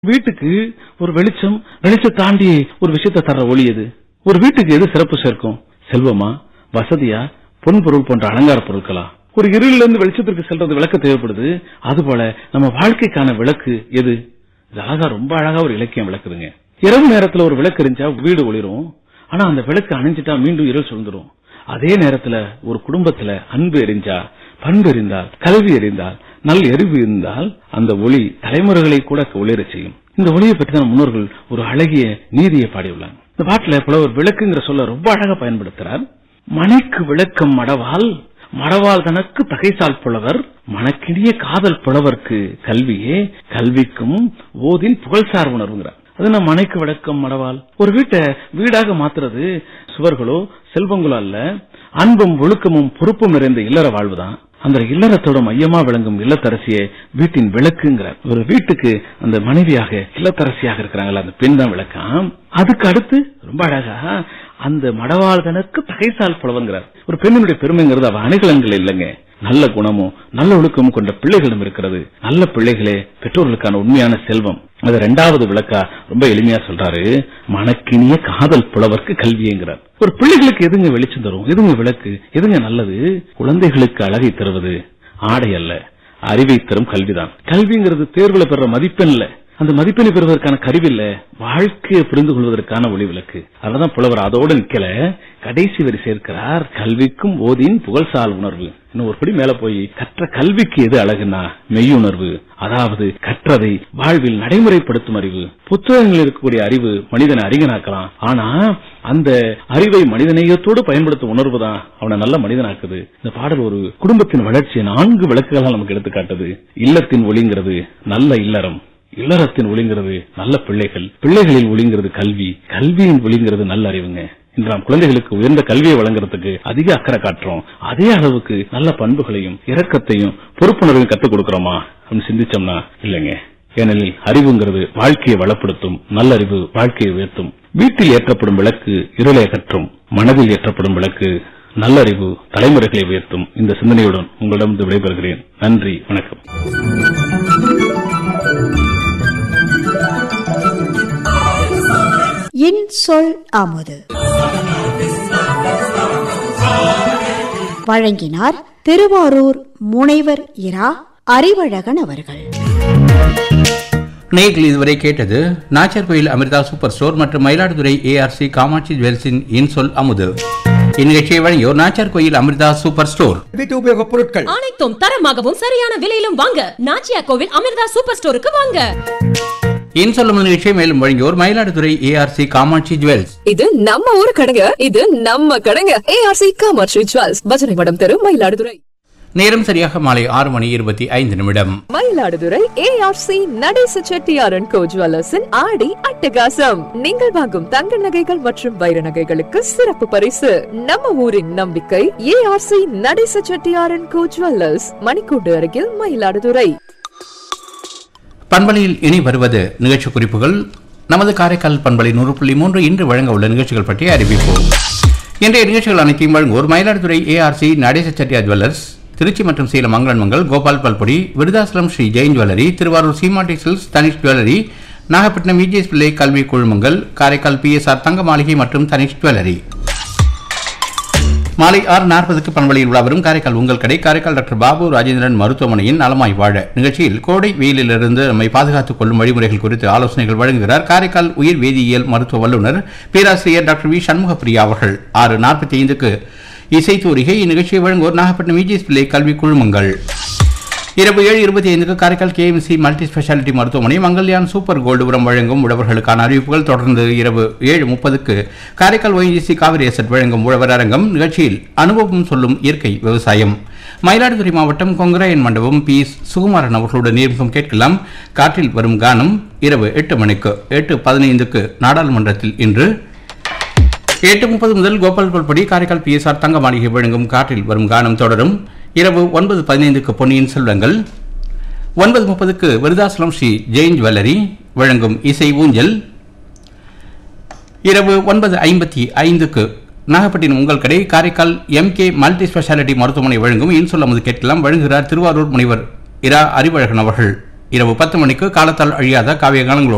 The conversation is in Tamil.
வீட்டுக்கு ஒரு வெளிச்சம் வெளிச்சம் தாண்டி ஒரு விஷயத்தை தர்ற ஒளி எது ஒரு வீட்டுக்கு எது சிறப்பு சேர்க்கும் செல்வமா வசதியா பொன் பொருள் போன்ற அலங்கார பொருட்களா ஒரு இருளிலிருந்து இருந்து வெளிச்சத்திற்கு செல்றது விளக்கு தேவைப்படுது அதுபோல நம்ம வாழ்க்கைக்கான விளக்கு எது இது அழகா ரொம்ப அழகா ஒரு இலக்கியம் விளக்குதுங்க இரவு நேரத்துல ஒரு விளக்கு எரிஞ்சா வீடு ஒளிரும் ஆனா அந்த விளக்கு அணைஞ்சிட்டா மீண்டும் இருள் சூழ்ந்துரும் அதே நேரத்துல ஒரு குடும்பத்துல அன்பு எரிஞ்சா பண்பு எரிந்தால் கல்வி எரிந்தால் நல் எரிவு இருந்தால் அந்த ஒளி தலைமுறைகளை கூட ஒளிரச் செய்யும் இந்த ஒளியை பற்றி தான் முன்னோர்கள் ஒரு அழகிய நீதியை பாடியுள்ளாங்க இந்த பாட்டுல புலவர் விளக்குங்கிற சொல்ல ரொம்ப அழகா பயன்படுத்துறார் மனைக்கு விளக்கம் மடவால் மடவால் தனக்கு தகைசால் புலவர் மனக்கினிய காதல் புலவர்க்கு கல்வியே கல்விக்கும் ஓதின் புகழ்சார் உணர்வுங்கிறார் அது நம்ம மனைக்கு விளக்கம் மடவால் ஒரு வீட்டை வீடாக மாத்துறது சுவர்களோ செல்வங்களோ அல்ல அன்பும் ஒழுக்கமும் பொறுப்பும் நிறைந்த இல்லற வாழ்வுதான் அந்த இல்லறத்தோட மையமா விளங்கும் இல்லத்தரசியே வீட்டின் விளக்குங்கிறார் ஒரு வீட்டுக்கு அந்த மனைவியாக இல்லத்தரசியாக இருக்கிறாங்களா அந்த பெண் தான் விளக்கம் அதுக்கு அடுத்து ரொம்ப அழகா அந்த மடவாள்தனுக்கு தகைசால் புலவங்கிறார் ஒரு பெண்ணினுடைய பெருமைங்கிறது அவ அணுகலங்கள் இல்லைங்க நல்ல குணமும் நல்ல ஒழுக்கமும் கொண்ட பிள்ளைகளும் இருக்கிறது நல்ல பிள்ளைகளே பெற்றோர்களுக்கான உண்மையான செல்வம் அது ரெண்டாவது விளக்கா ரொம்ப எளிமையா சொல்றாரு மனக்கினிய காதல் புலவர்க்கு கல்விங்கிறார் ஒரு பிள்ளைகளுக்கு எதுங்க வெளிச்சம் தரும் எதுங்க விளக்கு எதுங்க நல்லது குழந்தைகளுக்கு அழகை தருவது ஆடை அல்ல அறிவை தரும் கல்விதான் கல்விங்கிறது தேர்வுல பெற மதிப்பெண் இல்ல அந்த மதிப்பெண்ணை பெறுவதற்கான கருவில்ல வாழ்க்கையை புரிந்து கொள்வதற்கான ஒளி விளக்கு அதனாதான் புலவர் அதோடு நிக்கல கடைசி வரி சேர்க்கிறார் கல்விக்கும் ஓதின் புகழ்சால் உணர்வு இன்னும் ஒரு படி மேல போய் கற்ற கல்விக்கு எது அழகுனா மெய்யுணர்வு அதாவது கற்றதை வாழ்வில் நடைமுறைப்படுத்தும் அறிவு புத்தகங்களில் இருக்கக்கூடிய அறிவு மனிதனை அறிஞனாக்கலாம் ஆனா அந்த அறிவை மனிதநேயத்தோடு பயன்படுத்தும் உணர்வு தான் அவனை நல்ல மனிதனாக்குது இந்த பாடல் ஒரு குடும்பத்தின் வளர்ச்சியை நான்கு விளக்குகளால் நமக்கு எடுத்து காட்டுது இல்லத்தின் ஒளிங்கிறது நல்ல இல்லறம் இல்லறத்தின் ஒளிங்கிறது நல்ல பிள்ளைகள் பிள்ளைகளில் ஒளிங்கிறது கல்வி கல்வியின் ஒளிங்கிறது நல்ல அறிவுங்க இன்று நாம் குழந்தைகளுக்கு உயர்ந்த கல்வியை வழங்குறதுக்கு அதிக அக்கறை காட்டுறோம் அதே அளவுக்கு நல்ல பண்புகளையும் இரக்கத்தையும் பொறுப்புணர்வையும் கத்துக் கொடுக்கிறோமா அப்படின்னு சிந்திச்சோம்னா இல்லைங்க ஏனெனில் அறிவுங்கிறது வாழ்க்கையை வளப்படுத்தும் நல்லறிவு வாழ்க்கையை உயர்த்தும் வீட்டில் ஏற்றப்படும் விளக்கு இருளை அகற்றும் மனதில் ஏற்றப்படும் விளக்கு நல்லறிவு தலைமுறைகளை உயர்த்தும் இந்த சிந்தனையுடன் உங்களிடம் விடைபெறுகிறேன் நன்றி வணக்கம் என் சொல் அமுது வழங்கினார் திருவாரூர் முனைவர் இரா அறிவழகன் அவர்கள் நேயர்கள் இதுவரை கேட்டது நாச்சர்கோயில் அமிர்தா சூப்பர் ஸ்டோர் மற்றும் மயிலாடுதுறை ஏஆர்சி காமாட்சி ஜுவல்ஸின் இன்சொல் அமுது இந்நிகழ்ச்சியை வழங்கியோர் நாச்சர்கோயில் அமிர்தா சூப்பர் ஸ்டோர் வீட்டு உபயோக பொருட்கள் அனைத்தும் தரமாகவும் சரியான விலையிலும் வாங்க நாச்சியா கோவில் அமிர்தா சூப்பர் ஸ்டோருக்கு வாங்க இன்சொல் அமுது நிகழ்ச்சியை மேலும் வழங்கியோர் மயிலாடுதுறை ஏஆர்சி காமாட்சி ஜுவல்ஸ் இது நம்ம ஊரு கடைங்க இது நம்ம கடைங்க ஏஆர்சி காமர்ஷி ஜுவல்ஸ் பஜனை மடம் தெரு மயிலாடுதுறை நேரம் சரியாக மாலை ஆறு மணி இருபத்தி ஐந்து நிமிடம் மயிலாடுதுறை ஏஆர்சி நடேச செட்டியாரன் கோ ஜுவல்லர்ஸின் ஆடி அட்டகாசம் நீங்கள் வாங்கும் தங்க நகைகள் மற்றும் வைர நகைகளுக்கு சிறப்பு பரிசு நம்ம ஊரின் நம்பிக்கை ஏஆர்சி நடேச செட்டியாரன் கோ ஜுவல்லர்ஸ் மணிக்கூண்டு அருகில் மயிலாடுதுறை பண்பலையில் இனி வருவது நிகழ்ச்சி குறிப்புகள் நமது காரைக்கால் பண்பலை நூறு புள்ளி மூன்று இன்று வழங்க உள்ள நிகழ்ச்சிகள் பற்றி அறிவிப்போம் இன்றைய நிகழ்ச்சிகள் அனைத்தையும் வழங்குவோர் மயிலாடுதுறை ஏஆர்சி நடேச செட்டியார் ஜுவல்லர்ஸ் திருச்சி மற்றும் சேலம் மங்களன்மங்கல் கோபால் பல்பொடி Virudhachalam Sri Jain jewellery Tiruvarur Seematti silks Tanishq jewellery Nagapattinam V G S Pillai கல்வி குழுமங்கள் காரைக்கால் பிஎஸ்ஆர் தங்க மாளிகை மற்றும் தனிஷ் ஜுவல்லரி மாலை ஆறு நாற்பதுக்கு பண்பலையில் உலா வரும் காரைக்கால் உங்கள் கடை காரைக்கால் டாக்டர் பாபு ராஜேந்திரன் மருத்துவமனையின் நலமாய் வாழ நிகழ்ச்சியில் கோடை வெயிலிலிருந்து நம்மை பாதுகாத்துக் கொள்ளும் வழிமுறைகள் குறித்து ஆலோசனைகள் வழங்குகிறார் காரைக்கால் உயிர் வேதியியல் மருத்துவ வல்லுநர் பேராசிரியர் டாக்டர் வி சண்முகப்பிரியா அவர்கள் ஆறு நாற்பத்தி ஐந்துக்கு இசைத்தூரிகை இந்நிகழ்ச்சியை வழங்குவோர் நாகப்பட்டினம் விஜிஎஸ் பிள்ளை கல்வி குழுமங்கள் இரவு ஏழு இருபத்தி ஐந்துக்கு காரைக்கால் கேஎம்சி மல்டி ஸ்பெஷாலிட்டி மருத்துவமனை மங்கல்யான் சூப்பர் கோல்டு உரம் வழங்கும் உழவர்களுக்கான அறிவிப்புகள் தொடர்ந்து இரவு ஏழு முப்பதுக்கு காரைக்கால் ஒய்ஜிசி காவிரி எசட் வழங்கும் உழவர் அரங்கம் நிகழ்ச்சியில் அனுபவம் சொல்லும் இயற்கை விவசாயம் மயிலாடுதுறை மாவட்டம் கொங்கராயன் மண்டபம் பி சுகுமாரன் அவர்களுடன் நேர்முகம் கேட்கலாம் காற்றில் வரும் கானம் இரவு எட்டு மணிக்கு எட்டு பதினைந்துக்கு நாடாளுமன்றத்தில் இன்று எட்டு முப்பது முதல் கோபால் பல்படி காரைக்கால் பிஎஸ்ஆர் தங்க மாளிகை வழங்கும் காற்றில் வரும் கானம் தொடரும் இரவு ஒன்பது பதினைந்துக்கு பொன்னியின் செல்வங்கள் ஒன்பது முப்பதுக்கு விருதாசலம் ஸ்ரீ ஜெயின் ஜுவல்லரி வழங்கும் இசை ஊஞ்சல் இரவு ஒன்பது ஐம்பத்தி ஐந்துக்கு நாகப்பட்டினம் உங்கள் கடை காரைக்கால் எம்கே மல்டி ஸ்பெஷாலிட்டி மருத்துவமனை வழங்கும் இன்சொல் அமுது கேட்கலாம் வழங்குகிறார் திருவாரூர் முனைவர் இரா அறிவழகன் அவர்கள் இரவு பத்து மணிக்கு காலத்தால் அழியாத காவிய காலங்களோடு